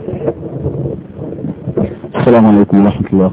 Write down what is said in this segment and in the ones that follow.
السلام عليكم ورحمة الله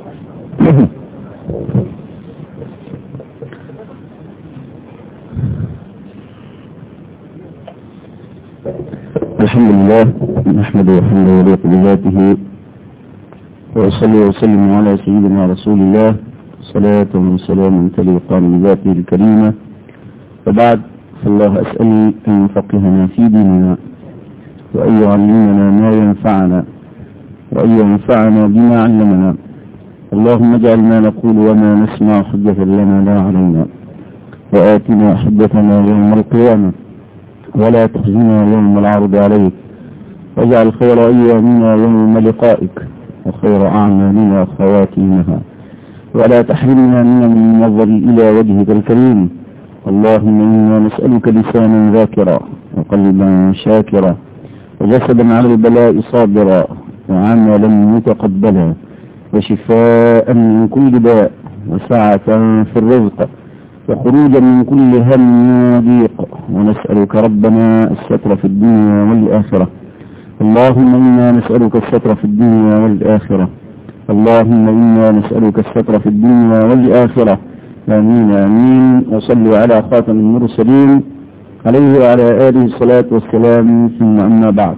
الحمد لله نحمده وحمده وليق بذاته وأصلي وسلم على سيدنا رسول الله صلاة وسلام تليقان بذاته الكريمة وبعد فالله أسأل أن يفقهنا في ديننا وأن يعلمنا ما ينفعنا وأن ينفعنا بما علمنا اللهم اجعل ما نقول وما نسمع حجة لنا لا علينا وآتنا حجتنا يوم القيامة ولا تخزنا يوم العرض عليك واجعل خير أيامنا يوم لقائك وخير أعمالنا خواتيمها ولا تحرمنا من النظر إلى وجهك الكريم اللهم إنا نسألك لسانا ذاكرا وقلبا شاكرا وجسدا على البلاء صابرا وعملا متقبلا وشفاء من كل داء وسعة في الرزق وخروجا من كل هم وضيق ونسألك ربنا الستر في الدنيا والآخرة اللهم إنا نسألك الستر في الدنيا والآخرة اللهم إنا نسألك الستر في الدنيا والآخرة آمين آمين وصلوا على خاتم المرسلين عليه وعلى آله الصلاة والسلام ثم أما بعد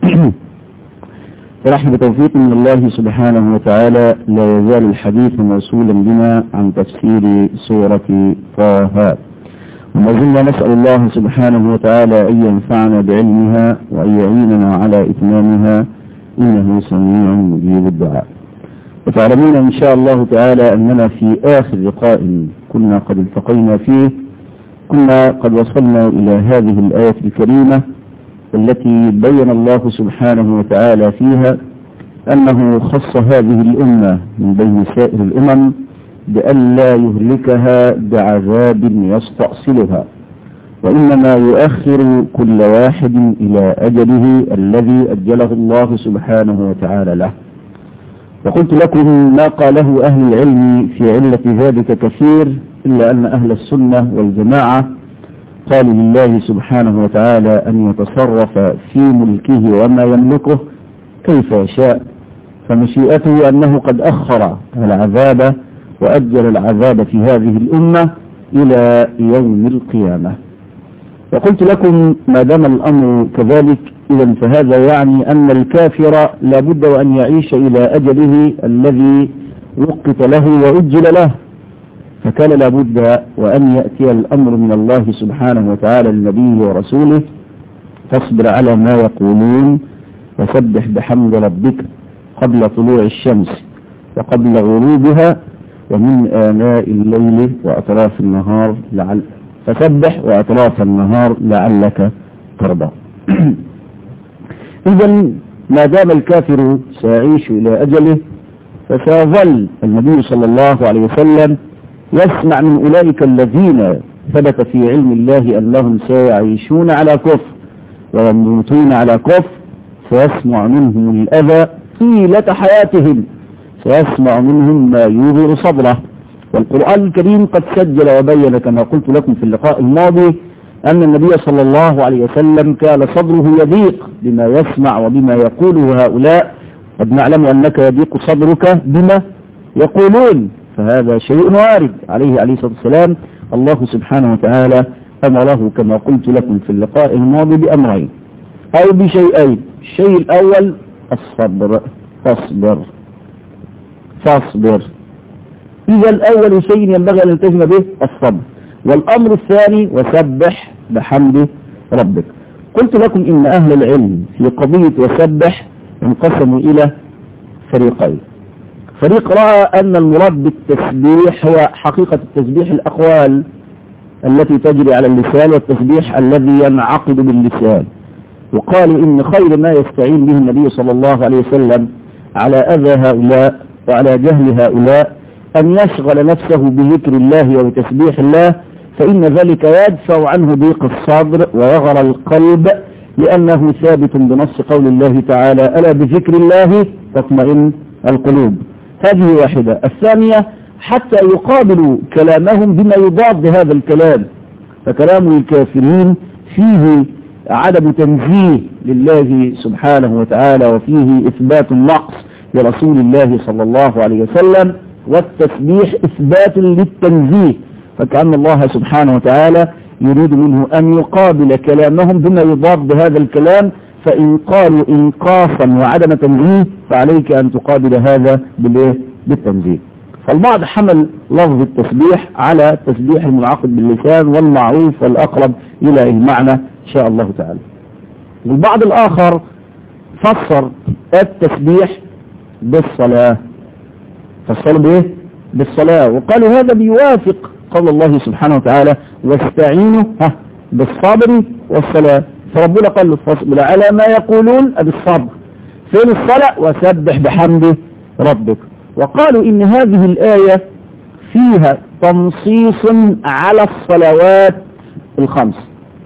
برحمة توفيق من الله سبحانه وتعالى لا يزال الحديث موصولا بنا عن تفسير سورة طه وما زلنا نسأل الله سبحانه وتعالى أن ينفعنا بعلمها وأن يعيننا على إتمامها إنه سميع مجيب الدعاء وتعلمون إن شاء الله تعالى أننا في آخر لقاء كنا قد التقينا فيه كنا قد وصلنا إلى هذه الآية الكريمة التي بين الله سبحانه وتعالى فيها أنه خص هذه الأمة من بين سائر الأمم بأن لا يهلكها بعذاب يستأصلها وإنما يؤخر كل واحد إلى أجله الذي أجله الله سبحانه وتعالى له وقلت لكم ما قاله أهل العلم في علة ذلك كثير إلا أن أهل السنة والجماعة قالوا لله سبحانه وتعالى أن يتصرف في ملكه وما يملكه كيف يشاء فمشيئته أنه قد أخر العذاب وأجل العذاب في هذه الأمة إلى يوم القيامة وقلت لكم ما دام الأمر كذلك إذا فهذا يعني أن الكافر لابد وأن يعيش إلى أجله الذي وقت له وأجل له فكان لابد وأن يأتي الأمر من الله سبحانه وتعالى لنبيه ورسوله فاصبر على ما يقولون وسبح بحمد ربك قبل طلوع الشمس وقبل غروبها ومن آناء الليل وأطراف النهار لعل فسبح وأطراف النهار لعلك ترضى إذا ما دام الكافر سيعيش إلى أجله فسيظل النبي صلى الله عليه وسلم يسمع من أولئك الذين ثبت في علم الله أنهم سيعيشون على كفر ويموتون على كفر سيسمع منهم الأذى طيلة حياتهم سيسمع منهم ما يوغر صدره والقرآن الكريم قد سجل وبين كما قلت لكم في اللقاء الماضي أن النبي صلى الله عليه وسلم كان صدره يضيق بما يسمع وبما يقوله هؤلاء قد نعلم أنك يضيق صدرك بما يقولون فهذا شيء وارد عليه عليه الصلاة والسلام الله سبحانه وتعالى أمره كما قلت لكم في اللقاء الماضي بأمرين أو بشيئين الشيء الأول الصبر فاصبر فاصبر إذا الأول شيء ينبغي أن نلتزم به الصبر والأمر الثاني وسبح بحمد ربك قلت لكم إن أهل العلم في قضية وسبح انقسموا إلى فريقين فريق رأى أن المراد بالتسبيح هو حقيقة التسبيح الأقوال التي تجري على اللسان والتسبيح الذي ينعقد باللسان وقالوا إن خير ما يستعين به النبي صلى الله عليه وسلم على أذى هؤلاء وعلى جهل هؤلاء أن يشغل نفسه بذكر الله وبتسبيح الله فإن ذلك يدفع عنه ضيق الصدر ويغر القلب لأنه ثابت بنص قول الله تعالى ألا بذكر الله تطمئن القلوب هذه واحدة الثانية حتى يقابلوا كلامهم بما يضاد هذا الكلام فكلام الكافرين فيه عدم تنزيه لله سبحانه وتعالى وفيه إثبات النقص لرسول الله صلى الله عليه وسلم والتسبيح إثبات للتنزيه فكأن الله سبحانه وتعالى يريد منه أن يقابل كلامهم بما يضاد بهذا الكلام فإن قالوا إنقاصا وعدم تنزيه فعليك أن تقابل هذا بالتنزيه فالبعض حمل لفظ التسبيح على التسبيح المنعقد باللسان والمعروف والأقرب إلى المعنى إن شاء الله تعالى البعض الآخر فسر التسبيح بالصلاة فسر به بالصلاة وقالوا هذا بيوافق قول الله سبحانه وتعالى واستعينوا بالصبر والصلاة فربنا قال له فاصبر على ما يقولون بالصبر فين الصلاة وسبح بحمد ربك وقالوا إن هذه الآية فيها تنصيص على الصلوات الخمس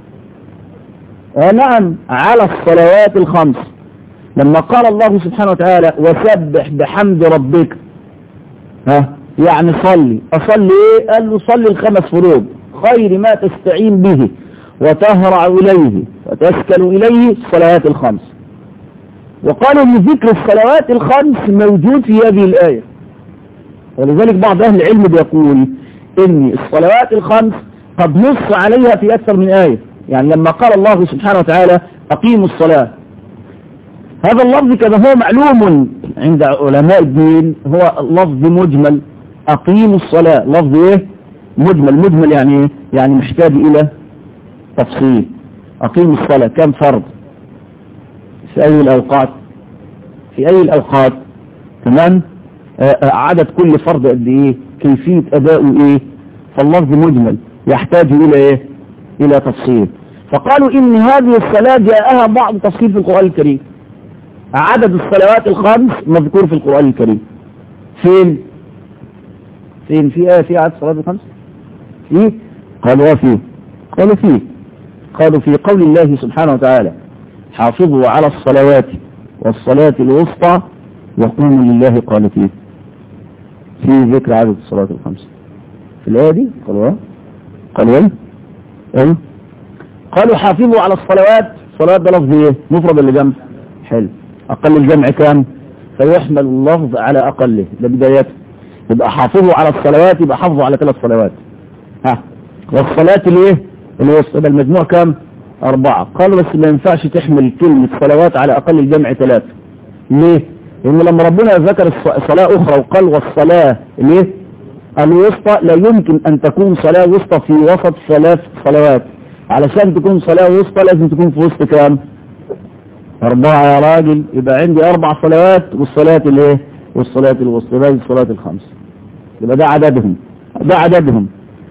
نعم على الصلوات الخمس لما قال الله سبحانه وتعالى وسبح بحمد ربك ها يعني صلي أصلي إيه قال له صلي الخمس فروض خير ما تستعين به وتهرع إليه وتسكن إليه الصلوات الخمس وقالوا ان ذكر الصلوات الخمس موجود في هذه الآية ولذلك بعض أهل العلم بيقول ان الصلوات الخمس قد نص عليها في أكثر من آية يعني لما قال الله سبحانه وتعالى أقيموا الصلاة هذا اللفظ كما هو معلوم عند علماء الدين هو لفظ مجمل أقيموا الصلاة لفظ إيه مجمل مجمل يعني إيه يعني محتاج إلى تفصيل أقيموا الصلاة كم فرض في أي الأوقات في أي الأوقات تمام عدد كل فرض قد إيه كيفية أداؤه إيه فاللفظ مجمل يحتاج إلى إيه إلى تفصيل فقالوا إن هذه الصلاة جاءها بعض تفصيل في القرآن الكريم عدد الصلوات الخمس مذكور في القرآن الكريم فين فين في آية في عدد الصلوات الخمس في قالوا فيه قالوا فيه قالوا في قول الله سبحانه وتعالى حافظوا على الصلوات والصلاة الوسطى وقوموا لله قانتين في ذكر عدد الصلاة الخمس في الآية دي قالوا قالوا ايه ايه قالوا حافظوا على الصلوات صلاة ده لفظ ايه مفرد اللي جمع حلو اقل الجمع كام فيحمل اللفظ على اقله ده بدايته يبقى حافظوا على الصلوات يبقى حافظوا على ثلاث صلوات ها والصلاة الايه الوسط يبقى المجموع كام أربعة قالوا بس ما ينفعش تحمل كلمة صلوات على أقل الجمع ثلاثة ليه؟ لأن لما ربنا ذكر صلاة أخرى وقال والصلاة ليه؟ الوسطى لا يمكن أن تكون صلاة وسطى في وسط ثلاث صلوات علشان تكون صلاة وسطى لازم تكون في وسط كام؟ أربعة يا راجل يبقى عندي أربع صلوات والصلاة الايه؟ والصلاة الوسطى ده الصلاة الخمس يبقى ده عددهم ده عددهم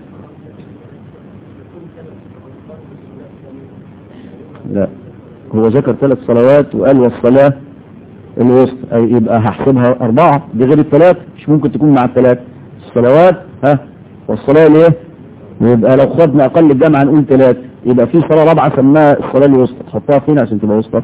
لا هو ذكر ثلاث صلوات وقال والصلاة الوسط أي يبقى هحسبها أربعة دي غير الثلاث مش ممكن تكون مع الثلاث الصلوات ها والصلاة ليه يبقى لو خدنا أقل الجامعة نقول ثلاث يبقى في صلاة رابعة سماها الصلاة الوسطى تحطها فين عشان تبقى وسطى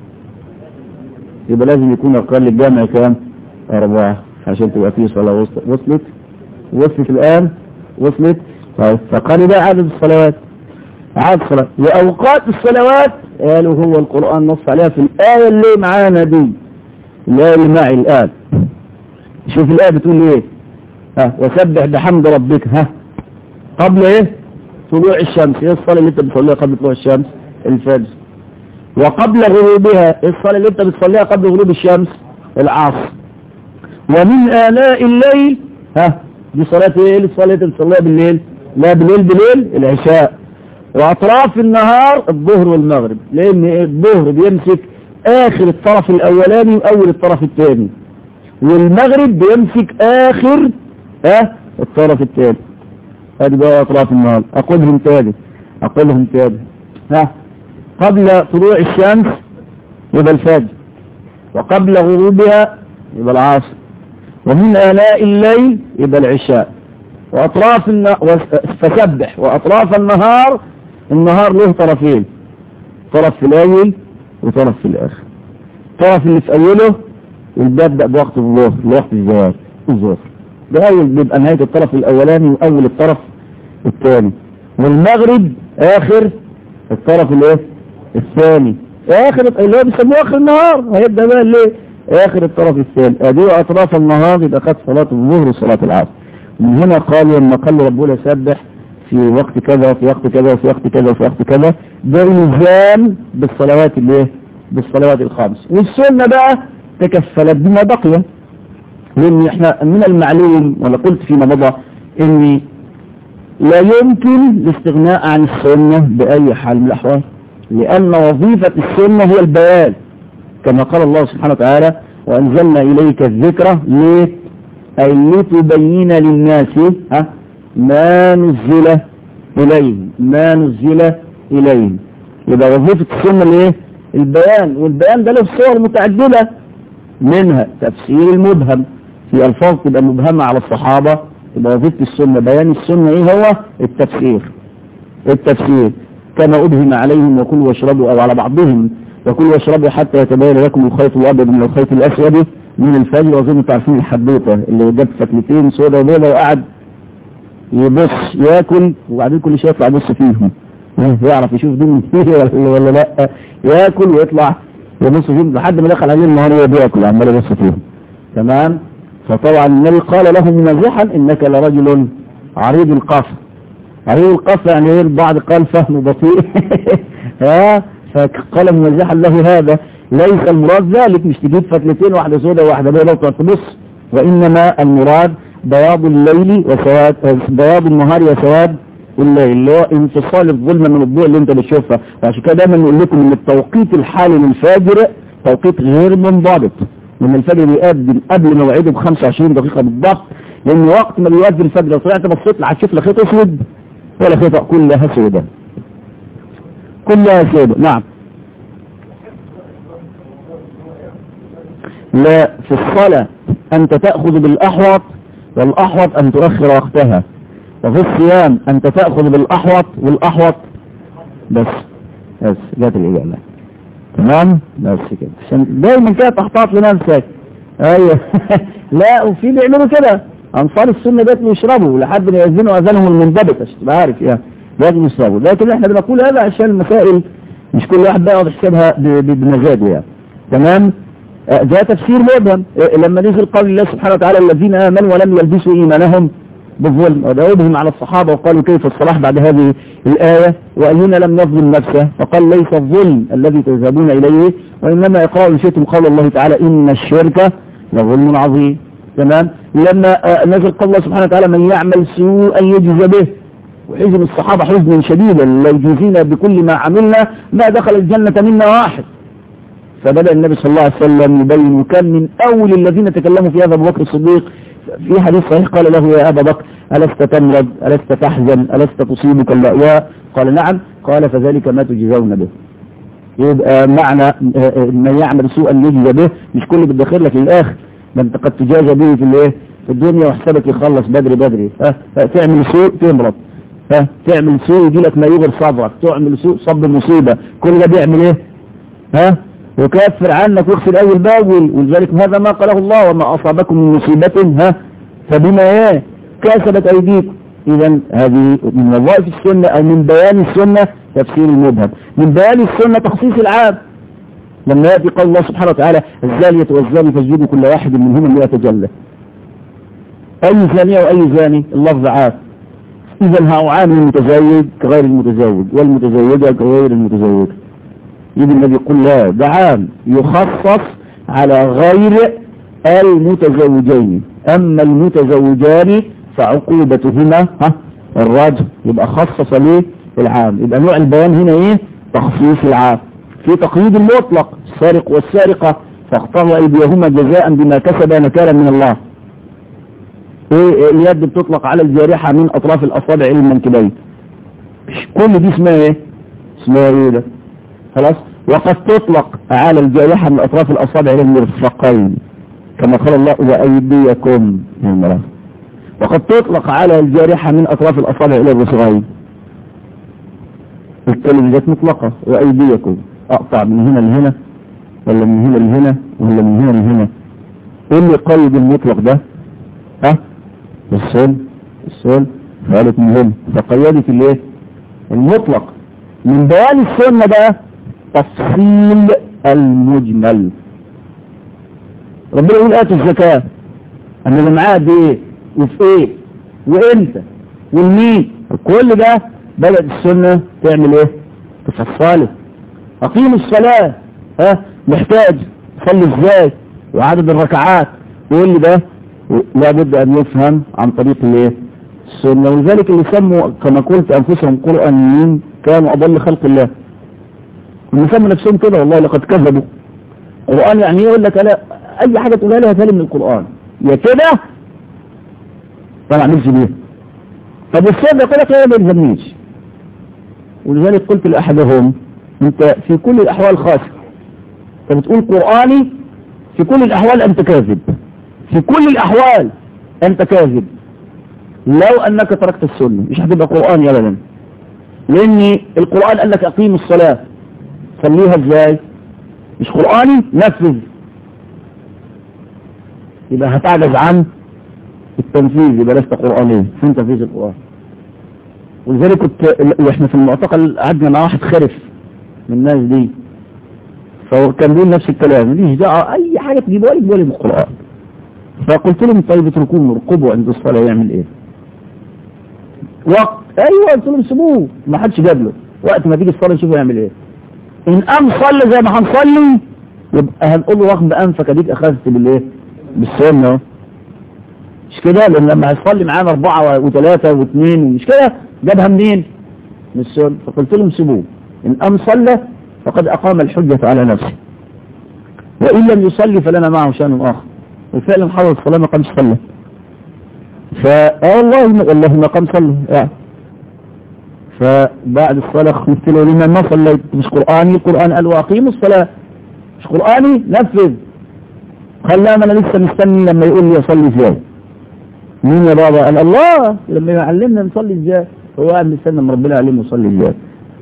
يبقى لازم يكون أقل الجامع كام أربعة عشان تبقى في صلاة وسطى وصلت وصلت الآن وصلت طيب فقال ده عدد الصلوات عاد صلاة وأوقات الصلوات قالوا هو القرآن نص عليها في الآية اللي معانا دي الآية اللي معي الآن شوف الآية بتقول ايه ها وسبح بحمد ربك ها قبل ايه طلوع الشمس ايه الصلاة اللي انت بتصليها قبل طلوع الشمس الفجر وقبل غروبها ايه الصلاة اللي انت بتصليها قبل غروب الشمس العصر ومن آلاء الليل ها دي صلاة ايه الصلاة اللي انت بتصليها بالليل لا بالليل بالليل العشاء واطراف النهار الظهر والمغرب لان الظهر بيمسك اخر الطرف الاولاني واول الطرف الثاني والمغرب بيمسك اخر اه الطرف الثاني ادي بقى اطراف النهار اقولهم تاني اقولهم تاني ها قبل طلوع الشمس يبقى الفجر وقبل غروبها يبقى العصر ومن آلاء الليل يبقى العشاء وأطراف النهار فسبح وأطراف النهار النهار له طرفين طرف في الأول وطرف في الآخر الطرف اللي في أوله بيبدأ بوقت الظهر لوقت الزواج الظهر ده أول بيبقى نهاية الطرف الأولاني وأول الطرف الثاني والمغرب آخر الطرف الايه الثاني اخر اللي هو بيسموه اخر النهار هيبدا بقى ليه اخر الطرف الثاني ادي اطراف النهار يبقى خد صلاه الظهر وصلاه العصر من هنا قال لما قال ربنا سبح في وقت كذا وفي وقت كذا وفي وقت كذا وفي وقت كذا ده الزام بالصلوات الايه بالصلوات الخمس والسنه بقى تكفلت بما بقي لان احنا من المعلوم ولا قلت فيما مضى اني لا يمكن الاستغناء عن السنة بأي حال من الأحوال لأن وظيفة السنة هي البيان كما قال الله سبحانه وتعالى وأنزلنا إليك الذكرى ليه أي لتبين للناس ها ما نزل إليهم ما نزل إليهم يبقى وظيفة السنة الايه البيان والبيان ده له صور متعددة منها تفسير المبهم في ألفاظ تبقى مبهمة على الصحابة يبقى وظيفة السنة بيان السنة ايه هو التفسير التفسير كما أبهم عليهم وكلوا واشربوا أو على بعضهم وكلوا واشربوا حتى يتبين لكم الخيط الأبيض من الخيط الأسود من الفجر وأظن تعرفين الحدوطة اللي جاب فتلتين سودا وبيضة وقعد يبص ياكل وبعدين كل شوية يطلع يبص فيهم يعرف يشوف دي من فيه ولا, ولا لا ياكل ويطلع يبص فيهم لحد ما دخل عليه النهار وهو بياكل عمال يبص فيهم تمام فطبعا النبي قال له ممزحا انك لرجل عريض القفا عريض القفا يعني ايه البعض قال فهم بطيء ها فقال ممزحا له هذا ليس المراد ذلك مش تجيب فتلتين واحدة سوداء وواحدة بيضاء وتبص وانما المراد بياض الليل وسواد بياض النهار وسواد الليل اللي هو انفصال الظلمة من الضوء اللي انت بتشوفها وعشان كده دايما نقول لكم ان التوقيت الحالي للفجر توقيت غير منضبط لما الفجر بيقدم قبل موعده ب 25 دقيقة بالضبط لان وقت ما بيؤذن الفجر لو طلعت بصيت لا هتشوف لا خيط اسود ولا خيط كلها سوداء كلها سوداء نعم لا في الصلاة أنت تأخذ بالأحوط والأحوط أن تؤخر وقتها وفي الصيام أنت تأخذ بالأحوط والأحوط بس بس جات الإجابة تمام بس كده عشان دايما كده تحتاط لنفسك ايوه لا وفي بيعملوا كده انصار السنه ده يشربوا لحد ما يأذنوا اذانهم المنضبط عشان تبقى عارف يعني لازم يشربوا لكن احنا بنقول هذا عشان المسائل مش كل واحد بقى يقعد يحسبها بمزاجه يعني تمام ده تفسير مبهم لما نزل قول الله سبحانه وتعالى الذين امنوا ولم يلبسوا ايمانهم بالظلم وداودهم على الصحابة وقالوا كيف الصلاح بعد هذه الآية وأينا لم نظلم نفسه فقال ليس الظلم الذي تذهبون إليه وإنما إقرار شئتم قول الله تعالى إن الشرك لظلم عظيم تمام لما نزل قول الله سبحانه وتعالى من يعمل سوءا يجزى به وحزن الصحابة حزنا شديدا لا يجزينا بكل ما عملنا ما دخل الجنة منا واحد فبدأ النبي صلى الله عليه وسلم يبين وكان من أول الذين تكلموا في هذا أبو بكر الصديق في حديث صحيح قال له يا أبا بكر ألست تمرض ألست تحزن ألست تصيبك اللأواء قال نعم قال فذلك ما تجزون به يبقى معنى من يعمل سوءا يجزى به مش كل بتدخل لك للآخر ده انت قد تجازى به في الايه في الدنيا وحسابك يخلص بدري بدري ها تعمل سوء تمرض ها تعمل سوء يجي لك ما يغر صدرك تعمل سوء صب مصيبة كل ده بيعمل ايه ها وكفر عنك واغسل اول باول ولذلك هذا ما قاله الله وما اصابكم من مصيبة ها فبما ايه كسبت ايديكم اذا هذه من وظائف السنة او من بيان السنة تفسير المبهم من بيان السنة تخصيص العام لما يأتي قول الله سبحانه وتعالى الزانية والزاني فاجلدوا كل واحد منهما اللي يتجلى اي زانية واي زاني اللفظ عام اذا هو عام المتزوج كغير المتزوج والمتزوجة كغير المتزوجة يجي النبي يقول لا ده عام يخصص على غير المتزوجين اما المتزوجان فعقوبتهما ها الرجل يبقى خصص ليه العام يبقى نوع البيان هنا ايه تخصيص العام في تقييد المطلق السارق والسارقة فاقطعوا ايديهما جزاء بما كسبا نكالا من الله ايه اليد بتطلق على الجارحة من اطراف الاصابع الى المنكبين كل دي اسمها ايه اسمها ايه ده خلاص وقد تطلق على الجارحة من اطراف الاصابع الى المرفقين كما قال الله وايديكم يا المرأة وقد تطلق على الجارحة من اطراف الاصابع الى الرسغين الكلمة ذات مطلقة وايديكم اقطع من هنا لهنا ولا من هنا لهنا ولا من هنا لهنا ايه اللي قيد المطلق ده ها السن السن قالت من هنا فقيدت الايه المطلق من بيان السنة بقى التفصيل المجمل ربنا يقول آتوا الزكاة أنا اللي معاه دي إيه وفي إيه وإمتى والمين كل ده بدأت السنة تعمل إيه تفصله أقيم الصلاة ها محتاج تصلي إزاي وعدد الركعات يقول لي ده لابد أن يفهم عن طريق الإيه السنة ولذلك اللي سموا كما قلت أنفسهم قرآنيين كانوا أضل خلق الله هم سموا نفسهم كده والله لقد كذبوا القرآن يعني يقول لك لا أي حاجة تقولها لها تالي من القرآن يا كده طبعا نفسي بيها طب السنة يقول لك لا ما يلزمنيش ولذلك قلت لأحدهم أنت في كل الأحوال خاسر أنت بتقول قرآني في كل الأحوال أنت كاذب في كل الأحوال أنت كاذب لو أنك تركت السنة مش هتبقى قرآني أبدا لأن القرآن قال لك أقيم الصلاة صليها إزاي مش قرآني نفذ يبقى هتعجز عن التنفيذ يبقى لست قرآنيا في تنفيذ القرآن ولذلك كنت واحنا في المعتقل قعدنا مع واحد خرف من الناس دي فكان بيقول نفس الكلام ماليش دعوه اي حاجه تجيبوها لي تجيبوها لي من القران فقلت لهم طيب اتركوه مرقبوا عند الصلاه يعمل ايه؟ وقت ايوه قلت لهم سيبوه ما حدش جاب له وقت ما تيجي الصلاه نشوفه يعمل ايه ان قام صلى زي ما هنصلي يبقى هنقول له واخد بانفك اديك اخذت بالايه؟ بالسنه مش كده لان لما هيصلي معانا اربعه وثلاثه واثنين مش كده جابها منين؟ من السنه فقلت لهم سيبوه ان قام صلى فقد اقام الحجه على نفسه وان لم يصلي فلنا معه شان اخر وفعلا حضر الصلاه ما قامش صلى فا والله والله ما قام صلى يعني فبعد الصلاه قلت له لما ما صليت مش قراني القران قال واقيموا الصلاه مش قراني نفذ قال لا ما انا لسه مستني لما يقول لي اصلي ازاي مين يا بابا قال الله لما يعلمنا نصلي ازاي هو قاعد مستني لما ربنا يعلمه يصلي ازاي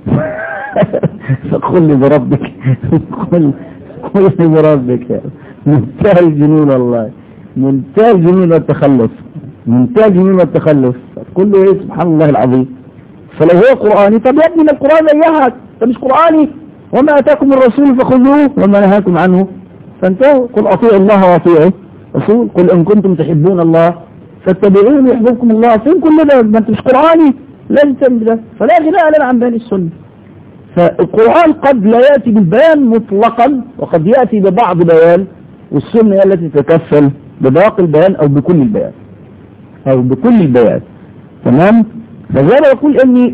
فقل لي بربك قل قل لي بربك يا منتهى الجنون والله منتهى الجنون والتخلف منتهى الجنون والتخلف كله ايه سبحان الله العظيم فلو هو قرآني طب يا ابني ما القرآن زيها انت مش قرآني وما اتاكم الرسول فخذوه وما نهاكم عنه فانتهوا قل اطيعوا الله واطيعوا رسول قل ان كنتم تحبون الله فاتبعوني يحببكم الله فين كل ده ما انت مش قرآني لازم تعمل ده فلا غناء لنا عن بيان السنه فالقرآن قد لا يأتي بالبيان مطلقا وقد يأتي ببعض بيان والسنة هي التي تتكفل بباقي البيان أو بكل البيان أو بكل البيان تمام فزي ما يقول أني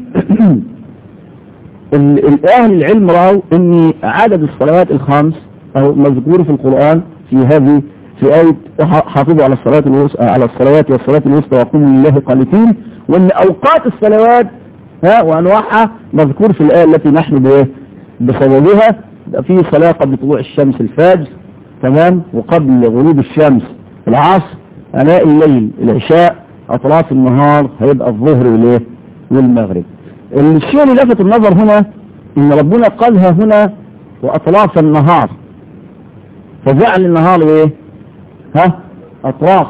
أهل العلم رأوا أن عدد الصلوات الخمس أو مذكور في القرآن في هذه في آية حافظوا على الصلاة الوسطى على الصلوات والصلاة الوسطى وقوموا لله قانتين وأن أوقات الصلوات ها وأنواعها مذكور في الآية التي نحن بإيه بصددها في صلاة قبل طلوع الشمس الفجر تمام وقبل غروب الشمس العصر عناء الليل العشاء أطراف النهار هيبقى الظهر والإيه والمغرب الشيء اللي لفت النظر هنا إن ربنا قالها هنا وأطراف النهار فجعل النهار إيه ها أطراف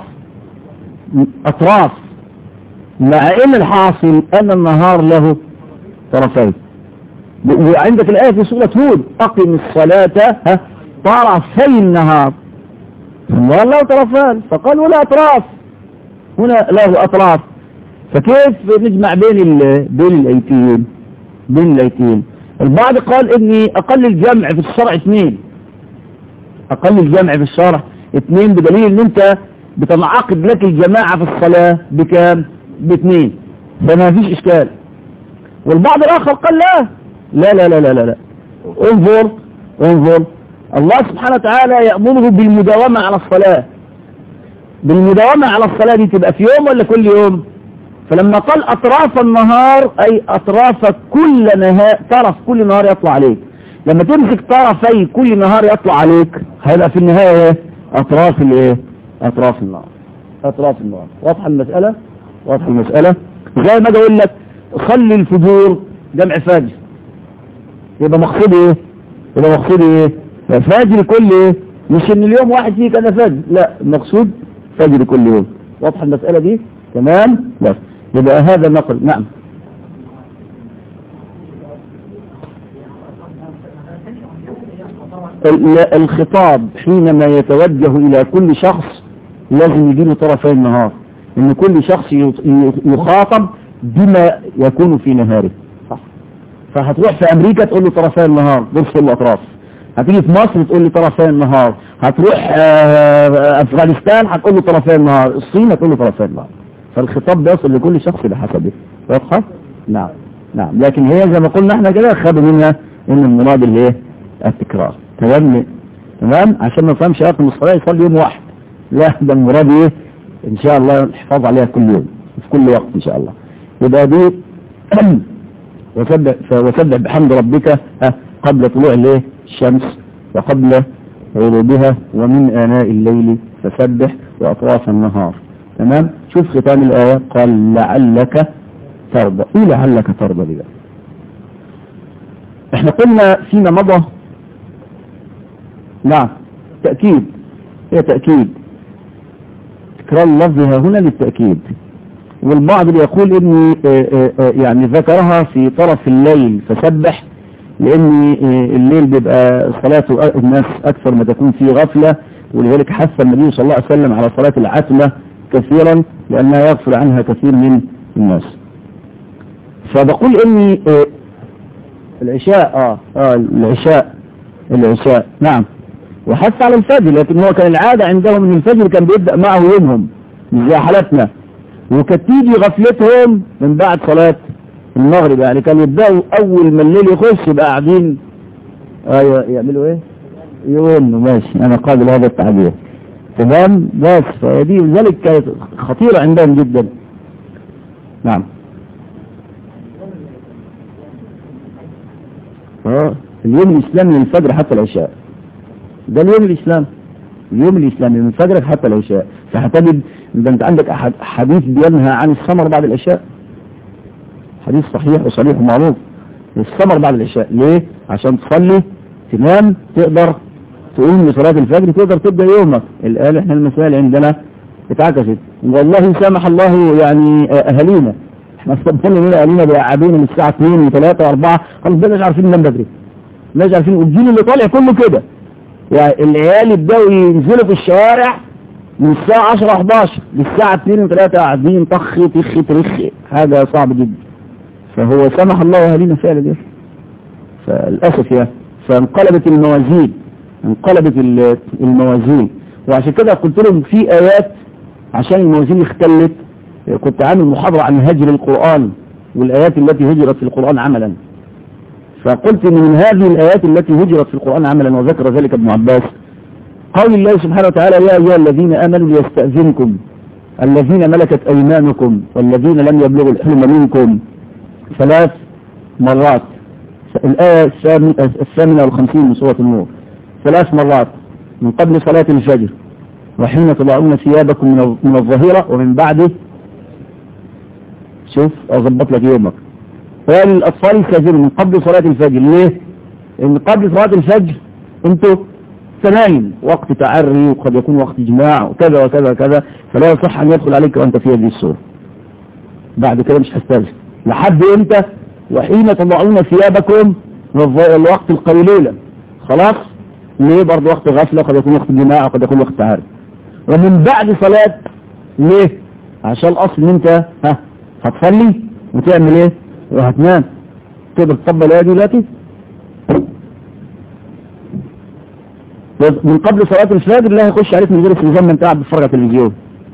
أطراف مع ان الحاصل ان النهار له طرفين وعندك الآية في سورة هود أقم الصلاة ها طرفي النهار النهار له طرفان فقالوا لا أطراف هنا له أطراف فكيف نجمع بين بين الأيتين بين الأيتين البعض قال إني أقل الجمع في الشرع اثنين أقل الجمع في الشرع اثنين بدليل إن أنت بتنعقد لك الجماعة في الصلاة بكام باثنين فما فيش اشكال والبعض الاخر قال لا لا لا لا لا لا, لا. انظر انظر الله سبحانه وتعالى يأمره بالمداومة على الصلاة بالمداومة على الصلاة دي تبقى في يوم ولا كل يوم فلما قال اطراف النهار اي اطراف كل نهار طرف كل نهار يطلع عليك لما تمسك طرفي كل نهار يطلع عليك هيبقى في النهاية ايه اطراف الايه اطراف النهار اطراف النهار واضحة المسألة واضح المسألة زي ما اجي اقول لك صلي الفجور جمع فجر يبقى مقصودي ايه يبقى مقصودي ايه فجر كل ايه مش ان اليوم واحد فيه كذا فجر لا المقصود فجر كل يوم واضح المسألة دي تمام بس يبقى هذا نقل نعم ال- الخطاب حينما يتوجه إلى كل شخص لازم يجي له طرفي النهار إن كل شخص يط- ي- يخاطب بما يكون في نهاره صح فهتروح في أمريكا تقول له طرفي النهار بص الأطراف هتيجي في مصر تقول لي طرفي النهار هتروح آه، أفغانستان هتقول له طرفي النهار الصين هتقول له طرفي النهار فالخطاب بيصل لكل شخص بحسبه واضحة؟ نعم نعم لكن هي زي ما قلنا احنا كده خدوا منها ان المراد الايه التكرار تمام تمام عشان ما نفهمش اقم الصلاه يصلي يوم واحد لا ده المراد ايه ان شاء الله الحفاظ عليها كل يوم في كل وقت ان شاء الله يبقى دي وسبح وسبح بحمد ربك ها، قبل طلوع الايه الشمس وقبل غروبها ومن آناء الليل فسبح وأطراف النهار تمام شوف ختام الآية قال لعلك ترضى ايه لعلك ترضى بذلك احنا قلنا فيما مضى نعم تأكيد هي تأكيد تكرار اللفظ ها هنا للتأكيد والبعض بيقول اني آه، آه، آه، يعني ذكرها في طرف الليل فسبح لان آه، الليل بيبقى صلاته أ- الناس اكثر ما تكون فيه غفلة ولذلك حث النبي صلى الله عليه وسلم على صلاة العتمة كثيرا لانها يغفل عنها كثير من الناس فبقول اني آه، العشاء اه اه العشاء العشاء نعم وحث على الفجر لكن هو كان العادة عندهم ان الفجر كان بيبدأ معه يومهم مش زي حالتنا وكانت تيجي غفلتهم من بعد صلاة المغرب يعني كانوا يبدأوا اول ما الليل يخش يبقى قاعدين ايوه يعملوا ايه يقولوا ماشي انا قابل هذا التعبير تمام بس فدي لذلك كانت خطيرة عندهم جدا نعم اه اليوم الاسلامي من الفجر حتى العشاء ده اليوم الاسلامي اليوم الاسلامي من فجرك حتى العشاء فهتجد ده انت عندك أحد حديث بينهى عن السمر بعد العشاء حديث صحيح وصريح ومعروف السمر بعد العشاء ليه عشان تصلي تنام تقدر تقوم لصلاة الفجر تقدر تبدأ يومك الآن احنا المسائل عندنا اتعكست والله سامح الله يعني اهالينا احنا استبدلنا من اهالينا بيقعدونا من الساعة 2 و3 و4 خلاص بقى مش عارفين ننام بدري مش عارفين والجيل اللي طالع كله كده يعني العيال يبدأوا ينزلوا في الشوارع من الساعة 10 11 للساعة 2 و3 قاعدين طخ تخ ترخ حاجة صعب جدا فهو سمح الله أهالينا فعلا دي فللأسف يعني فانقلبت الموازين انقلبت ال- الموازين وعشان كده قلت لهم في آيات عشان الموازين اختلت كنت عامل محاضرة عن هجر القرآن والآيات التي هجرت في القرآن عملا فقلت ان من هذه الآيات التي هجرت في القرآن عملا وذكر ذلك ابن عباس قول الله سبحانه وتعالى يا أيها الذين آمنوا ليستأذنكم الذين ملكت أيمانكم والذين لم يبلغوا الحلم منكم ثلاث مرات الآية الثامن- الثامنة والخمسين من سورة النور ثلاث مرات من قبل صلاة الفجر وحين تضعون ثيابكم من الظ- من الظهيرة ومن بعده شوف أظبط لك يومك قال الأطفال يستأذنوا من قبل صلاة الفجر ليه؟ إن قبل صلاة الفجر أنتوا تنايم وقت تعري وقد يكون وقت إجماع وكذا وكذا وكذا فلا يصح أن يدخل عليك وأنت في هذه الصورة بعد كده مش هستاذن لحد إمتى؟ وحين تضعون ثيابكم من الظ- الوقت القيلولة خلاص؟ ليه برضه وقت غفلة وقد يكون وقت جماع وقد يكون وقت تعري ومن بعد صلاة ليه؟ عشان الأصل إن أنت ها هتصلي وتعمل إيه؟ وهتنام تقدر تطبق الآية دي دلوقتي؟ من قبل صلاة الفجر لا يخش عليك من غير استئذان ما انت قاعد بتتفرج على التلفزيون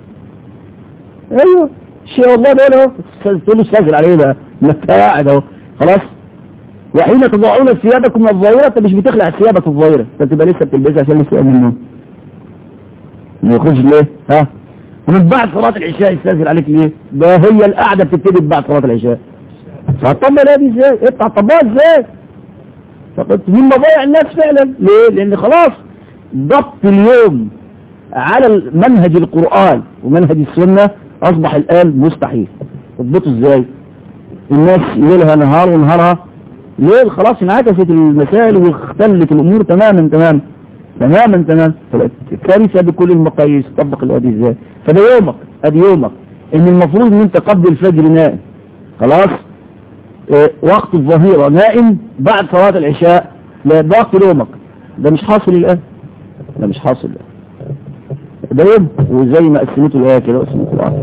ايوه شيء والله ده اهو تقول له استاذن عليه ده ما انت قاعد اهو خلاص وحين تضعون ثيابكم من الظهيرة انت مش بتخلع ثيابك في الظهيرة انت تبقى لسه بتلبسها عشان لسه من النوم ما يخرج ليه ها ومن بعد صلاة العشاء يستاذن عليك ليه ده هي القعدة بتبتدي بعد صلاة العشاء فهتطبق الآية دي ازاي انت هتطبقها ازاي فقلت من مضايع الناس فعلا ليه لان خلاص ضبط اليوم على منهج القرآن ومنهج السنة اصبح الان مستحيل تضبطه ازاي الناس ليلها نهار ونهارها ليل خلاص انعكست المسائل واختلت الامور تماما تماما تماما تماما كارثة بكل المقاييس طبق الادي ازاي فده يومك ادي يومك ان المفروض ان انت قبل الفجر نائم خلاص اه وقت الظهيرة نائم بعد صلاة العشاء لا ده وقت نومك ده مش حاصل الآن ده مش حاصل الآن ده يوم وزي ما قسمته الآية كده قسمته الآية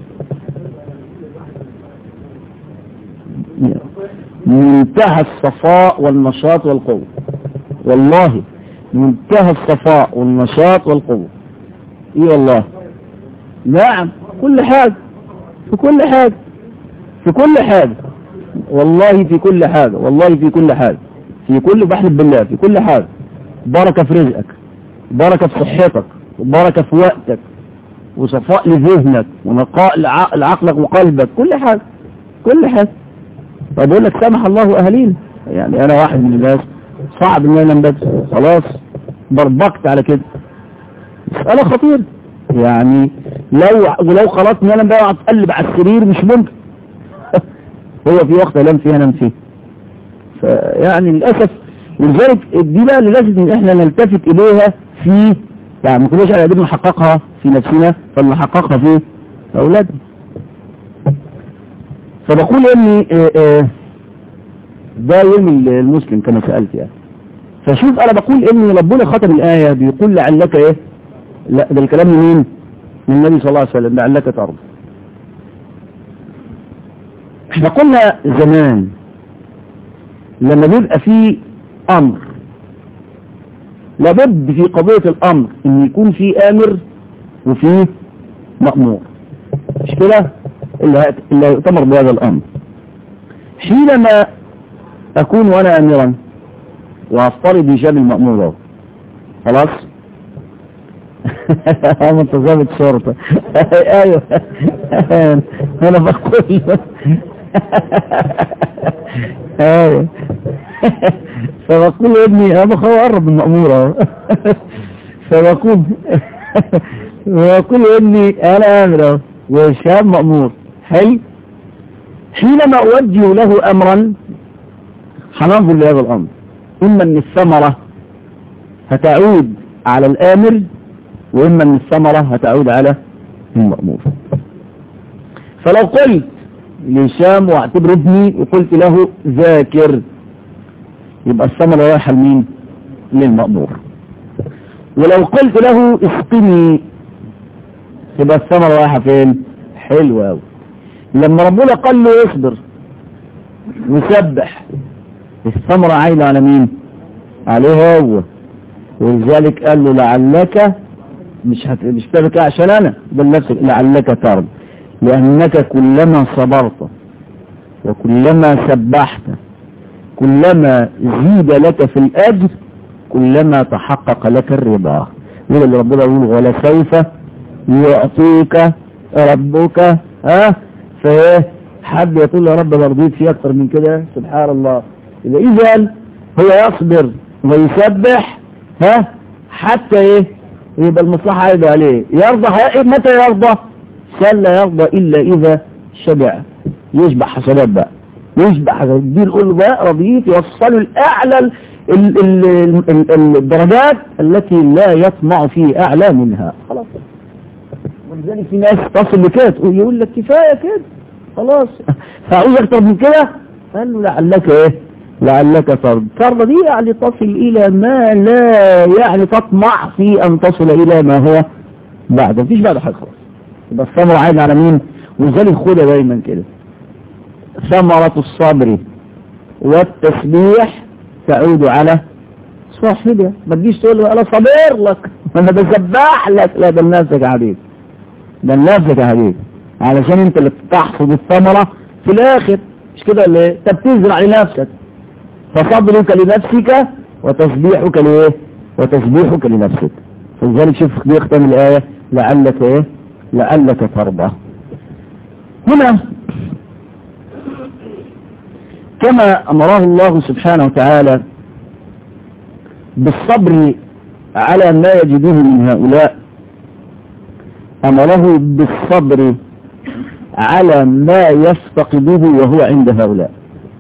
منتهى الصفاء والنشاط والقوة والله منتهى الصفاء والنشاط والقوة ايه والله نعم كل حاجة في كل حاجة في كل حاجة والله في كل حاجة والله في كل حاجة في كل بحث بالله في كل حاجة بركة في رزقك بركة في صحتك وبركة في وقتك وصفاء لذهنك ونقاء لعقلك وقلبك كل حاجة كل حاجة فبقول لك سامح الله أهالينا يعني أنا واحد من الناس صعب إن أنا بس خلاص بربقت على كده مسألة خطيرة يعني لو ولو خلاص إن أنا بقى أتقلب على السرير مش ممكن هو في وقت أنام فيه أنام فيه فيعني للأسف ولذلك دي بقى اللي لازم إن إحنا نلتفت إليها في يعني ما كناش قاعدين نحققها في نفسنا فلنحققها في أولادنا فبقول اني ده يوم المسلم كما سألت يعني فشوف انا بقول اني ربنا ختم الآية بيقول لعلك ايه لا ده الكلام منين من النبي صلى الله عليه وسلم لعلك ترضى احنا قلنا زمان لما بيبقى في امر لابد في قضية الامر ان يكون في امر وفي مأمور مش كده اللي يؤتمر بهذا الأمر حينما أكون وأنا أميرا وأفترض هشام المأمور خلاص أنا انتظامت شرطة أيوه أنا بقول أيوه فبقول ابني أنا بخوة قرب من المأمورة فبقول ويقول ابني أنا أمر وهشام مأمور حلو حينما أوجه له أمرا هننظر لهذا الأمر إما أن الثمرة هتعود على الآمر وإما أن الثمرة هتعود على المأمور فلو قلت لهشام واعتبر ابني وقلت له ذاكر يبقى الثمرة رايحة لمين للمأمور ولو قلت له اسقني يبقى الثمرة رايحة فين حلوة أوي لما ربنا قال له اصبر وسبح الثمرة عايلة على مين عليه هو ولذلك قال له لعلك مش هت... مش تبكى عشان انا بل نفسك لعلك ترضى لانك كلما صبرت وكلما سبحت كلما زيد لك في الاجر كلما تحقق لك الرضا وده اللي ربنا يقول ولسوف يعطيك ربك ها فايه حد يقول يا رب برضيت فيه اكتر من كده سبحان الله اذا اذا هو يصبر ويسبح ها حتى ايه يبقى المصلحة عايدة عليه يرضى متى يرضى سل لا يرضى الا اذا شبع يشبع حسنات بقى يشبع حسنات دي نقول بقى رضيت يوصلوا الاعلى ال ال ال ال الدرجات التي لا يطمع في اعلى منها خلاص ولذلك في ناس تصل لكده يقول لك كفاية كده خلاص فعاوز اكتر من كده قال له لعلك ايه لعلك ترضى ترضى دي يعني تصل الى ما لا يعني تطمع في ان تصل الى ما هو بعد مفيش بعد حاجة خلاص يبقى الثمرة عايد على مين ولذلك خدها دايما كده ثمرة الصبر والتسبيح تعود على صاحبها ما تجيش تقول له انا صبر لك انا بسبح لك لا ده لنفسك يا حبيبي ده لنفسك يا حبيبي علشان انت اللي بتحصد الثمرة في الاخر مش كده اللي انت بتزرع لنفسك فصبرك لنفسك وتسبيحك لايه وتسبيحك لنفسك فلذلك شوف بيختم الآية لعلك ايه لعلك ترضى هنا كما أمره الله سبحانه وتعالى بالصبر على ما يجده من هؤلاء أمره بالصبر على ما يفتقده وهو عند هؤلاء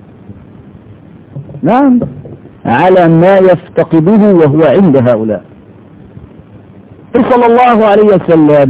نعم على ما يفتقده وهو عند هؤلاء صلى الله عليه وسلم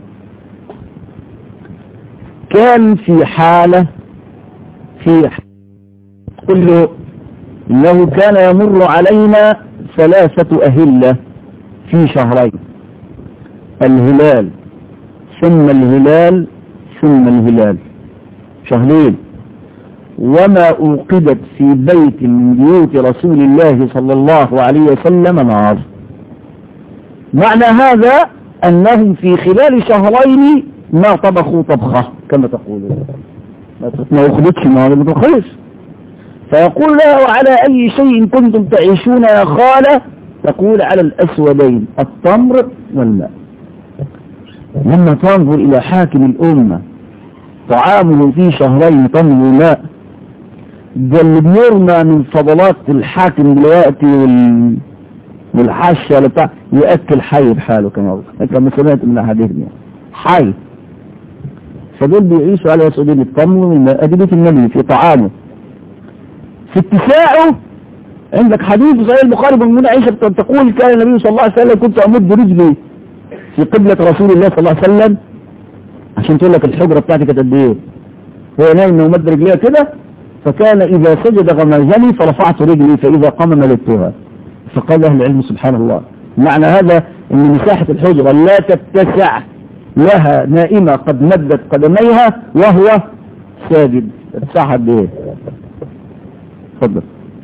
كان في حالة في قل له إنه كان يمر علينا ثلاثة أهلة في شهرين الهلال ثم الهلال ثم الهلال شهرين وما أوقدت في بيت من بيوت رسول الله صلى الله عليه وسلم نار معنى هذا أنهم في خلال شهرين ما طبخوا طبخة كما تقولون ما أخذتش ما بتخلص فيقول له وعلى أي شيء كنتم تعيشون يا خالة تقول على الأسودين التمر والماء لما تنظر إلى حاكم الأمة طعامه في شهرين تمر وماء ده اللي بيرمى من فضلات الحاكم دلوقتي وال... والحاشة اللي بتاع يأكل حي بحاله كما كما سمعت من أحدهم حي فدول بيعيشوا على سبيل التمر والماء أدي بيت النبي في طعامه في اتساعه عندك حديث صحيح البخاري بن منى عائشة تقول كان النبي صلى الله عليه وسلم كنت أمد رجلي في قبلة رسول الله صلى الله عليه وسلم عشان تقول لك الحجرة بتاعتي كانت قد ايه هو نايم ومد رجليها كده فكان إذا سجد غمزني فرفعت رجلي فإذا قام ملكتها فقال أهل العلم سبحان الله معنى هذا أن مساحة الحجرة لا تتسع لها نائمة قد مدت قدميها وهو ساجد تتسعها بايه تفضل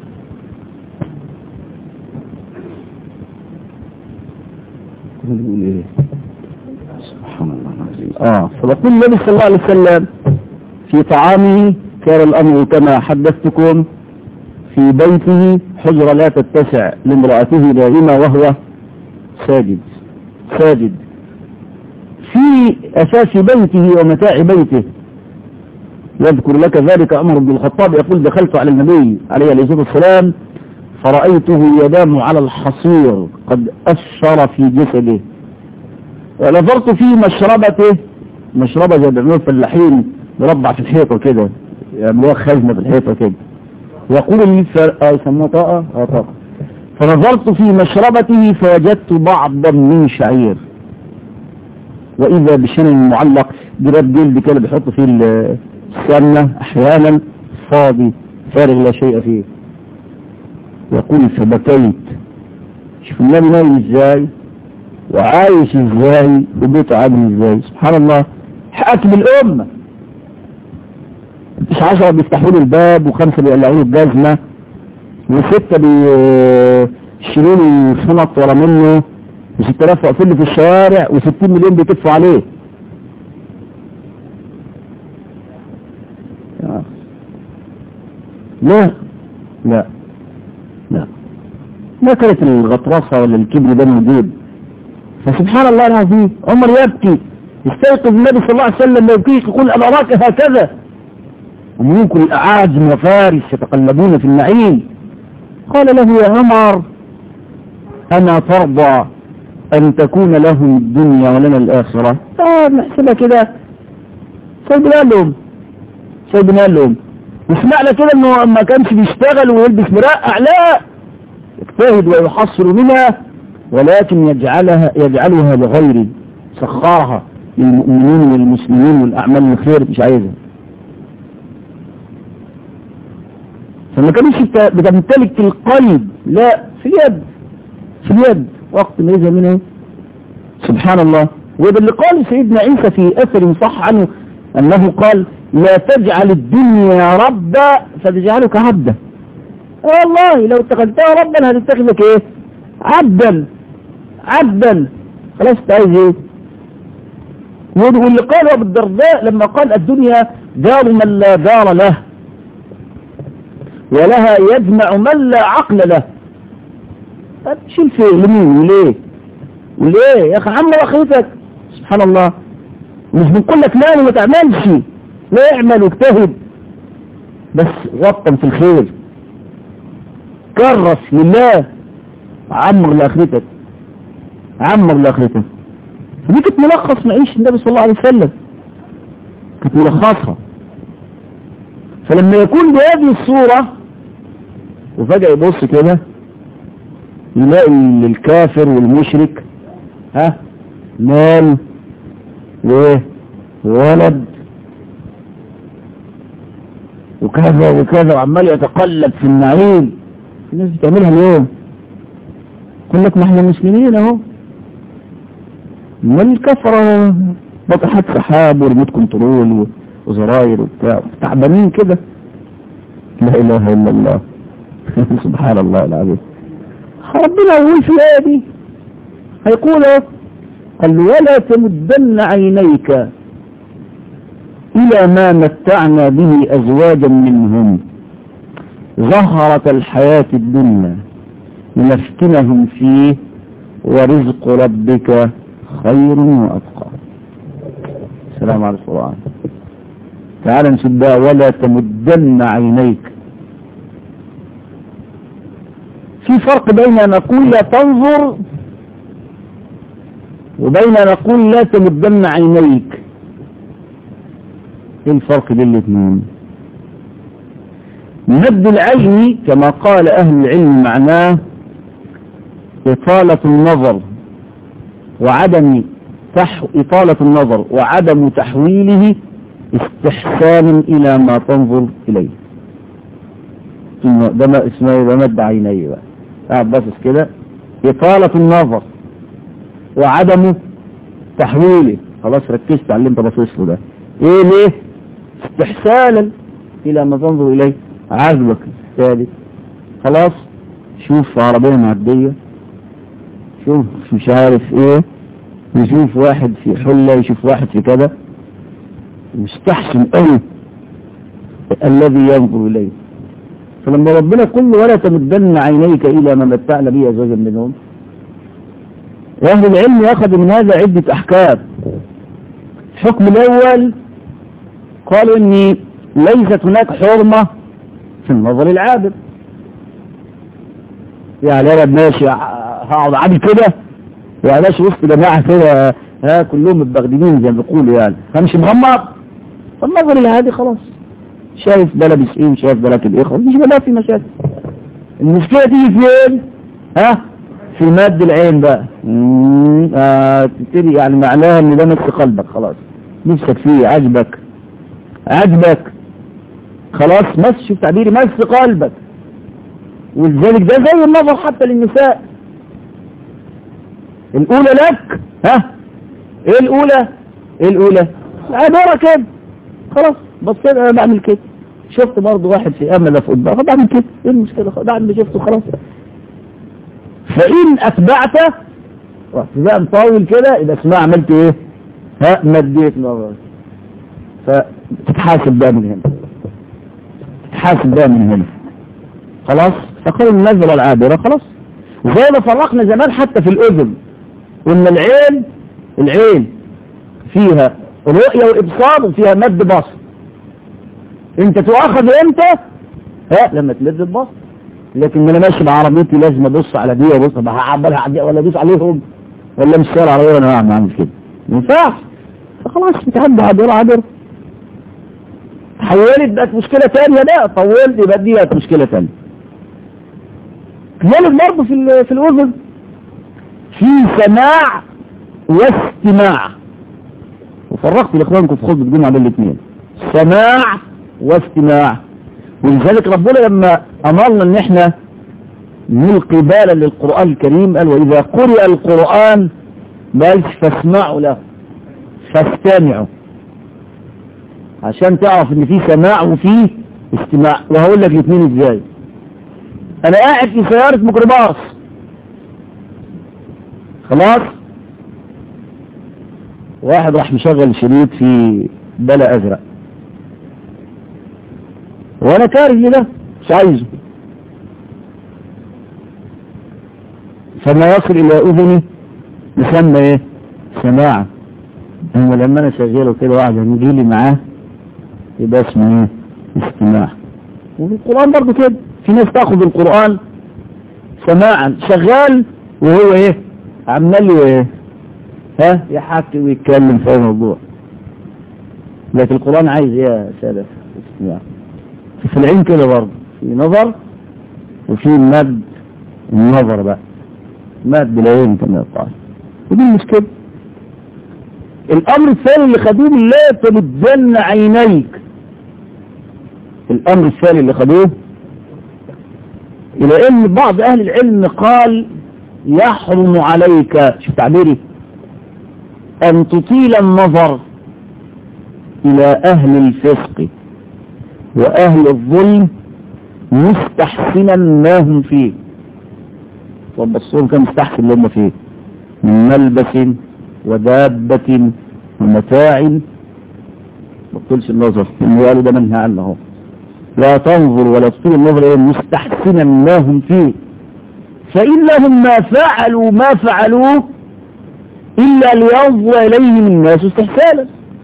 بيقول ايه سبحان الله العظيم اه فبقول النبي صلى الله عليه وسلم في طعامه كان الامر كما حدثتكم في بيته حجرة لا تتسع لامرأته دائمة وهو ساجد ساجد في أساس بيته ومتاع بيته يذكر لك ذلك عمر بن الخطاب يقول دخلت على النبي عليه الصلاة والسلام فرأيته ينام على الحصير قد أثر في جسده ونظرت في مشربته مشربة زي بيعملوها الفلاحين مربع في الحيطة كده يعملوها خزنة في الحيطة كده يقول لي يسموها طاقة اه طاقة فنظرت في مشربته فوجدت بعضا من شعير وإذا بشن معلق جراب جلد كده بيحط فيه السمنة أحيانا فاضي فارغ لا شيء فيه يقول فبكيت شوف النبي نايم ازاي وعايش ازاي وبيته عامل ازاي سبحان الله حاكم الأمة مش عشرة بيفتحوا له الباب وخمسة بيقلعوا له الجزمة وستة بيشيلوا له شنط ورا منه وستة آلاف واقفين له في الشوارع وستين مليون بيكتفوا عليه لا لا لا ما كانت الغطرسة ولا الكبر ده موجود فسبحان الله العظيم عمر يبكي يستيقظ النبي صلى الله عليه وسلم يبكيك يقول أنا أراك هكذا وملوك الأعاجم وفارس يتقلبون في النعيم قال له يا عمر أنا ترضى أن تكون لهم الدنيا ولنا الآخرة آه نحسبها كده سيدنا لهم سيدنا لهم مش معنى كده انه ما كانش بيشتغل ويلبس مرقع لا يجتهد ويحصل منها ولكن يجعلها يجعلها لغيره سخرها للمؤمنين والمسلمين والأعمال الخير مش عايزها فما كانش بتمتلك القلب لا في اليد في اليد وقت ما يزهى منه سبحان الله وده اللي قال سيدنا عيسى في أثر صح عنه أنه قال لا تجعل الدنيا ربا فتجعلك عبدا والله لو اتخذتها ربا هتتخذك ايه عبدا عبدا خلاص انت عايز ايه واللي قال ابو الدرداء لما قال الدنيا دار من لا دار له ولها يجمع من لا عقل له شيل في لمين وليه وليه يا اخي عم اخيتك سبحان الله مش بنقول لك لا ما تعملش لا اعمل واجتهد بس وطن في الخير كرس لله عمر لاخرتك عمر لاخرتك دي كانت ملخص معيش النبي صلى الله عليه وسلم كانت ملخصها فلما يكون بهذه الصورة وفجأة يبص كده يلاقي الكافر والمشرك ها مال وايه ولد وكذا وكذا وعمال يتقلب في النعيم الناس بتعملها اليوم يقول لك ما احنا مسلمين اهو ما الكفرة بطحات سحاب وريموت كنترول وزراير وبتاع تعبانين كده لا اله الا الله سبحان الله العظيم ربنا يقول في الايه دي هيقول قال ولا تمدن عينيك الى ما متعنا به ازواجا منهم زهرة الحياة الدنيا لنفتنهم فيه ورزق ربك خير وأبقى السلام على القرآن تعال نسبها ولا تمدن عينيك في فرق بين أن نقول لا تنظر وبين أن نقول لا تمدن عينيك ايه الفرق بين الاثنين مد العين كما قال أهل العلم معناه إطالة النظر وعدم تح... إطالة النظر وعدم تحويله استحسانا إلى ما تنظر إليه ده ما اسمه يبقى مد عيني بقى قاعد باصص كده إطالة النظر وعدم تحويله خلاص ركزت على اللي انت باصص له ده ايه ليه استحسانا إلى ما تنظر إليه عجبك الثالث خلاص شوف عربية معدية شوف مش عارف ايه يشوف واحد في حلة يشوف واحد في كذا مستحسن قوي الذي ينظر إليه فلما ربنا يقول ولا تمدن عينيك إلى ما متعنا به أزواجا منهم أهل العلم أخذوا من هذا عدة أحكام الحكم الأول قالوا إن ليست هناك حرمة في النظر العابر يعني أنا ماشي هقعد عامل كده يعني ماشي وسط جماعة كده ها كلهم متبغدلين زي ما بيقولوا يعني همشي مغمض فالنظر العادي خلاص شايف ده لابس ايه وشايف ده راكب ايه خلاص مش بلا في مشاكل المشكلة تيجي فين ها في مد العين بقى آه تبتدي يعني معناها ان ده مس قلبك خلاص نفسك فيه عجبك عجبك خلاص مس شوف تعبيري مس قلبك ولذلك ده زي النظر حتى للنساء الأولى لك ها ايه الأولى ايه الأولى عبارة كده خلاص بصيت انا بعمل كده شفت برضه واحد في امل في قدام بعمل كده ايه المشكلة بعد ما شفته خلاص فإن أتبعت رحت بقى مطول كده يبقى اسمها عملت ايه ها مديت نظر فتتحاسب بقى من هنا تتحاسب بقى من هنا خلاص فقالوا النزلة العابرة خلاص وزي ما فرقنا زمان حتى في الأذن قلنا العين العين فيها رؤية وإبصار وفيها مد بصر انت تؤخذ امتى ها لما تمد البصر لكن انا ماشي بعربيتي لازم ابص على دي وابص هعبرها على دي ولا ادوس عليهم ولا مش سهل عليا انا هعمل اعمل كده ما ينفعش فخلاص بتعدي عبر عبر حولت بقت مشكلة تانية بقى طولت يبقى دي بقت مشكلة تانية كذلك برضه في في الأذن في سماع واستماع وفرقت لإخوانكم في خطبة الجمعة بين الاثنين سماع واستماع ولذلك ربنا لما أمرنا ان احنا نلقي بالا للقرآن الكريم قال وإذا قرئ القرآن بل فاسمعوا له فاستمعوا عشان تعرف ان في سماع وفي استماع وهقول لك الاثنين ازاي انا قاعد في سيارة ميكروباص خلاص واحد راح مشغل شريط في بلا ازرق وانا كاره ده مش عايزه فما يصل الى اذني يسمى ايه سماعة اما لما انا شغاله كده واحد يجي لي معاه يبقى اسمه ايه استماع والقرآن برضه كده في ناس تاخد القرآن سماعا شغال وهو ايه عمال ايه ها يحكي ويتكلم في الموضوع لكن القرآن عايز ايه يا سادة استماع في العين كده برضه في نظر وفي مد النظر بقى مد بالعين كما يقال ودي المشكلة الامر الثاني اللي خدوه لا تمدن عينيك الامر الثاني اللي خدوه الى ان بعض اهل العلم قال يحرم عليك شوف تعبيري أن تطيل النظر إلى أهل الفسق وأهل الظلم مستحسنا ما هم فيه طب بصوا كم مستحسن اللي هم فيه من ملبس ودابة ومتاع ما تطولش النظر إنه قالوا ده منهى عنه اهو لا تنظر ولا تطول النظر إلى مستحسنا ما هم فيه فإنهم ما فعلوا ما فعلوه إلا لينظر إليهم الناس استحسانا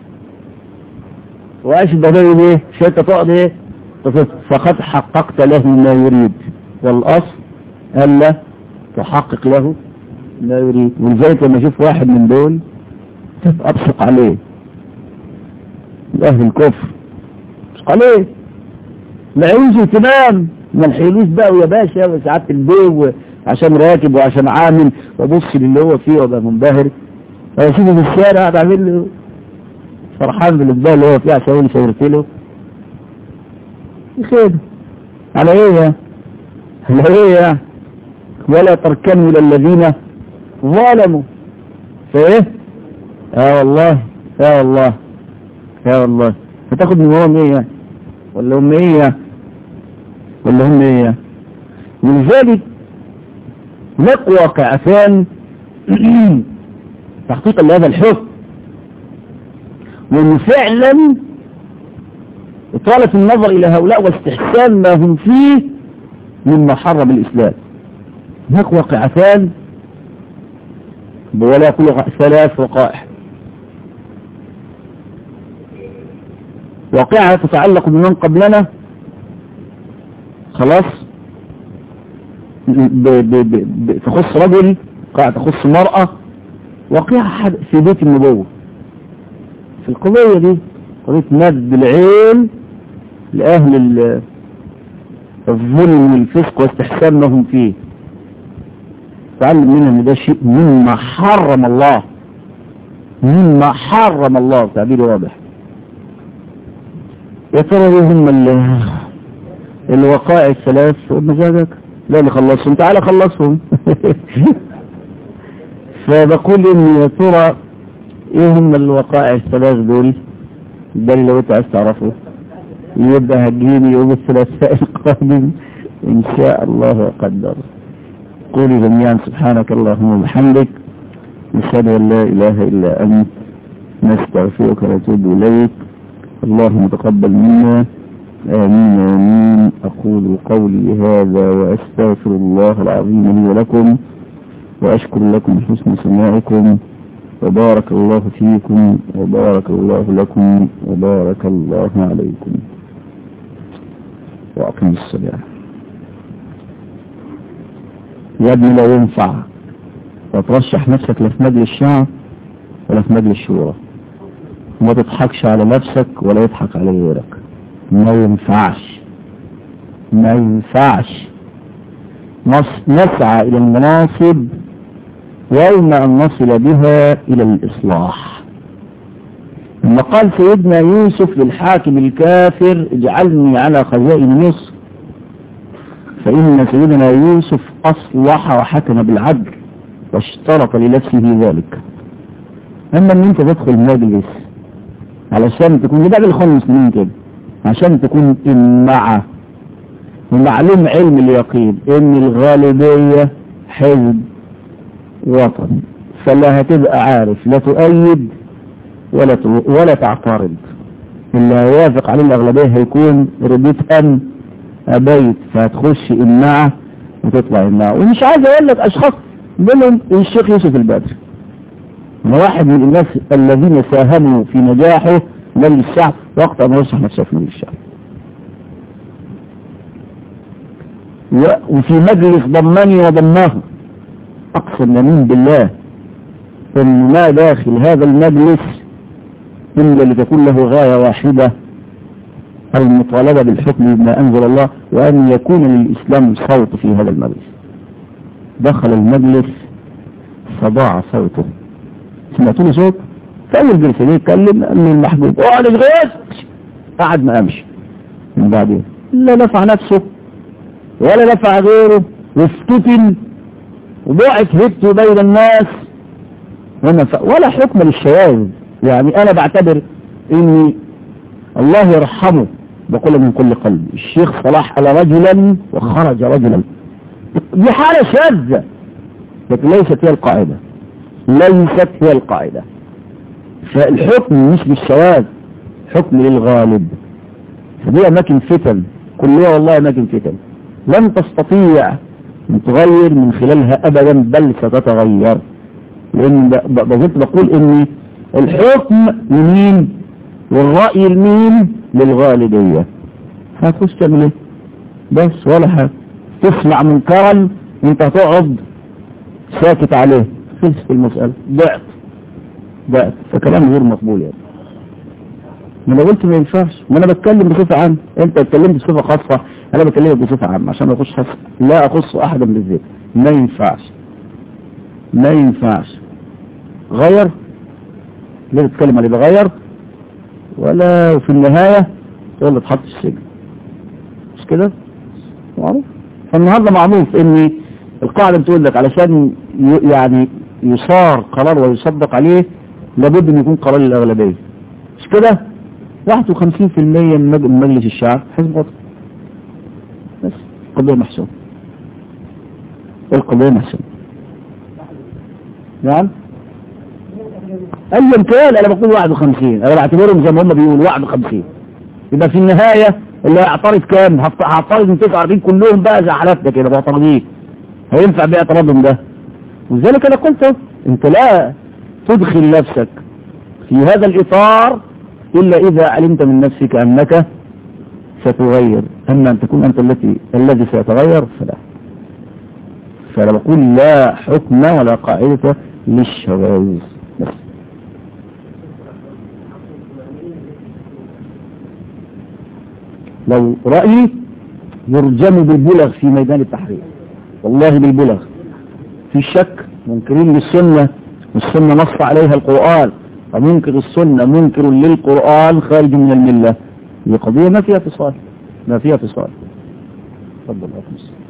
وعيش الضبيب ايه شايفة تقعد ايه فقد حققت له ما يريد والأصل ألا تحقق له ما يريد ولذلك لما اشوف واحد من دول أبصق عليه أهل الكفر أبصق عليه ما يعوز اهتمام ما الحلوس بقى ويا باشا وساعات البيو عشان راكب وعشان عامل وابص للي هو فيه وابقى منبهر واشوفه في الشارع قاعد عامل له فرحان بالنسبه اللي هو فيه عشان اقول شاورت له خير على ايه يا على ايه يا ولا تركنوا الى الذين ظلموا فايه اه والله يا والله يا والله فتاخد من وراهم ايه يعني ولا هم ايه يعني ولا هم ايه يعني ولذلك هناك واقعتان تحقيقا لهذا الحكم وان فعلا إطالة النظر إلى هؤلاء واستحسان ما هم فيه مما حرم الإسلام هناك واقعتان ولا كل ثلاث وقائع واقعة تتعلق بمن قبلنا خلاص ب ب ب تخص رجل واقعة تخص مرأة واقعة في بيت النبوة في القضية دي قضية مد العين لأهل الظلم والفسق واستحسان ما هم فيه تعلم منها ان ده شيء مما حرم الله مما حرم الله تعبير واضح يا ترى ايه هم الوقائع الثلاث ومزاجك لا اللي خلصهم تعالى خلصهم فبقول ان يا ترى ايه هم الوقائع الثلاث دول ده اللي لو انت عايز تعرفه يبقى هتجيني يوم الثلاثاء القادم ان شاء الله وقدر قولي جميعا سبحانك اللهم وبحمدك نشهد ان لا اله الا انت نستغفرك ونتوب اليك اللهم تقبل منا آمين آمين أقول قولي هذا وأستغفر الله العظيم لي ولكم وأشكر لكم حسن سماعكم وبارك الله فيكم وبارك الله لكم وبارك الله عليكم وأقم الصلاة يا ابني لا ينفع وترشح نفسك لا في مجلس الشعب ولا في مجلس الشورى وما تضحكش على نفسك ولا يضحك على غيرك ما ينفعش ما ينفعش نسعى إلى المناصب يوم أن نصل بها إلى الإصلاح لما قال سيدنا يوسف للحاكم الكافر اجعلني على خزائن مصر فإن سيدنا يوسف أصلح وحكم بالعدل واشترط لنفسه ذلك أما أن أنت تدخل مجلس علشان تكون ده بالإخوان المسلمين كده عشان تكون إمعة ومعلوم علم اليقين إن الغالبية حزب وطن فلا هتبقى عارف لا تؤيد ولا ولا تعترض اللي هيوافق عليه الأغلبية هيكون رديت أن أبيت فهتخش إمعة وتطلع إمعة ومش عايز أقول لك أشخاص منهم الشيخ يوسف البدر واحد من الناس الذين ساهموا في نجاحه مجلس الشعب وقت أن يرشح نفسه في مجلس الشعب وفي مجلس ضمني وضماه أقسم يمين بالله أن ما داخل هذا المجلس إلا لتكون له غاية واحدة المطالبة بالحكم بما أنزل الله وأن يكون للإسلام صوت في هذا المجلس دخل المجلس فضاع صوته سمعت له صوت فأول جلسة يتكلم أن المحبوب اقعد اشغيت قعد ما أمشي من بعدين لا نفع نفسه ولا نفع غيره وافتتن وضعت هبت بين الناس ولا حكم للشواذ يعني انا بعتبر اني الله يرحمه بقول من كل قلب الشيخ صلاح على رجلا وخرج رجلا دي حالة شاذة لكن ليست هي القاعدة ليست هي القاعدة فالحكم مش بالشواذ حكم للغالب فدي أماكن فتن كلها والله أماكن فتن لن تستطيع أن تغير من خلالها أبدا بل ستتغير لأن بظلت بقول إن الحكم لمين والرأي لمين للغالبية هتخش تعمل ايه بس ولا حاجة تسمع منكرا وانت هتقعد ساكت عليه خلص المسألة ضعت ضعت فكلام غير مقبول يعني ما انا قلت ما ينفعش ما انا بتكلم بصفة عامة انت اتكلمت بصفة خاصة انا بكلمك بصفة عامة عشان ما اخش خاصة لا اخص احدا بالذات ما ينفعش ما ينفعش غير ليه تتكلم عليه بغير ولا وفي النهاية تقول تحط في السجن مش كده معروف فالنهاردة معروف ان القاعدة بتقول لك علشان يعني يصار قرار ويصدق عليه لابد ان يكون قرار الاغلبية مش كده 51% من مجلس الشعب حزب وطني بس القضية محسومة القضية محسومة نعم ايا كان انا بقول 51 انا بعتبرهم زي ما هم بيقولوا 51 يبقى في النهاية اللي هيعترض كام هعترض من 49 كلهم بقى زي حالاتنا كده معترضين هينفع بقى اعتراضهم ده ولذلك انا قلت انت لا تدخل نفسك في هذا الاطار الا اذا علمت من نفسك انك ستغير اما ان تكون انت التي الذي سيتغير فلا فانا بقول لا حكم ولا قاعدة للشواذ بس لو رأيي يرجم بالبلغ في ميدان التحرير والله بالبلغ في شك منكرين للسنة والسنة نص عليها القرآن ومنكر السنة منكر للقرآن خارج من الملة هي قضية ما فيها فصال ما فيها فصال تفضل يا